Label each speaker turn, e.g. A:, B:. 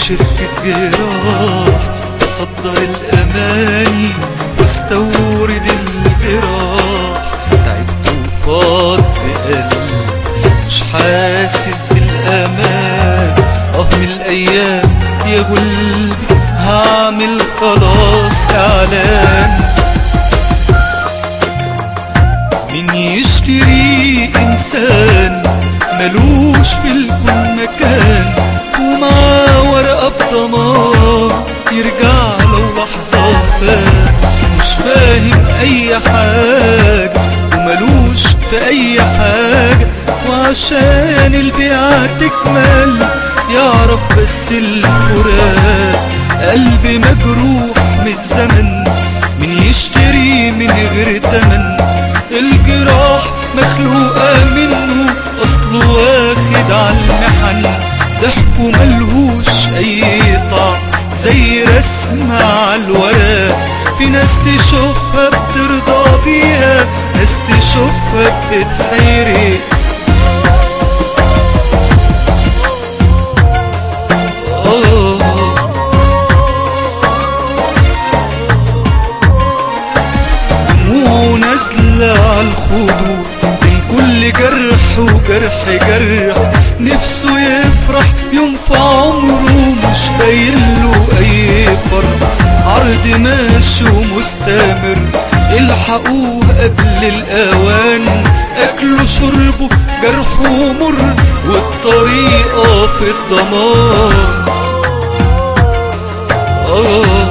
A: شركة جراح فصدر الأماني واستورد الجراح تعبت وفاض بقلب مش حاسس بالأمان اه من الأيام يا قلبي هعمل خلاص إعلان مين يشتري إنسان ملوش في الكون مكان ومعاه ورقة بضمان يرجع لو لحظة فات مش فاهم أي حاجة وملوش في أي حاجة وعشان البيعة تكمل يعرف بس الفراق قلبي مجروح من الزمن من يشتري من غير تمن الجراح مخلوقة منه أصله واخد عالمحن ضحكه ملهوش أي طعم زي رسم عالورق في ناس تشوفها بترضى بيها ناس تشوفها بتتحيري آه دموعه نازلة عالخدود من كل جرح وجرح جرح نفسه يفرح يوم في عمره مش باينله أي فرح عرض ماشي ومستمر الحقوه قبل الأوان أكله شربه جرحه مر والطريقة في الضمان آه